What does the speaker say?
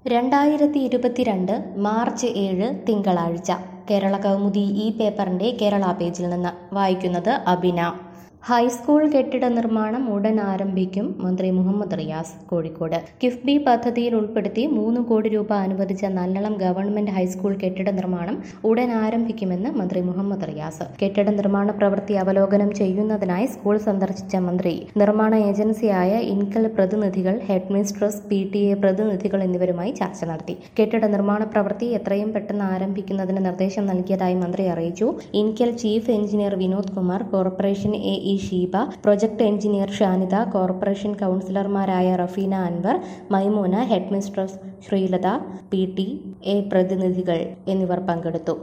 രണ്ടായിരത്തി ഇരുപത്തിരണ്ട് മാർച്ച് ഏഴ് തിങ്കളാഴ്ച കേരള കൗമുദി ഈ പേപ്പറിന്റെ കേരള പേജിൽ നിന്ന് വായിക്കുന്നത് അബിന ഹൈസ്കൂൾ കെട്ടിട നിർമ്മാണം ഉടൻ ആരംഭിക്കും മന്ത്രി മുഹമ്മദ് റിയാസ് കോഴിക്കോട് കിഫ്ബി പദ്ധതിയിൽ ഉൾപ്പെടുത്തി മൂന്ന് കോടി രൂപ അനുവദിച്ച നല്ലളം ഗവൺമെന്റ് ഹൈസ്കൂൾ കെട്ടിട നിർമ്മാണം ഉടൻ ആരംഭിക്കുമെന്ന് മന്ത്രി മുഹമ്മദ് റിയാസ് കെട്ടിട നിർമ്മാണ പ്രവൃത്തി അവലോകനം ചെയ്യുന്നതിനായി സ്കൂൾ സന്ദർശിച്ച മന്ത്രി നിർമ്മാണ ഏജൻസിയായ ഇൻകൽ പ്രതിനിധികൾ head mistress P T A പ്രതിനിധികൾ എന്നിവരുമായി ചർച്ച നടത്തി കെട്ടിട നിർമ്മാണ പ്രവൃത്തി എത്രയും പെട്ടെന്ന് ആരംഭിക്കുന്നതിന് നിർദ്ദേശം നൽകിയതായി മന്ത്രി അറിയിച്ചു INKEL chief engineer Vinod Kumar corporation A E Sheeba project engineer Shanida corporation കൗൺസിലർമാരായ Rafeena Anwar Maimoona head mistress Sreelatha P T A പ്രതിനിധികൾ എന്നിവർ പങ്കെടുത്തു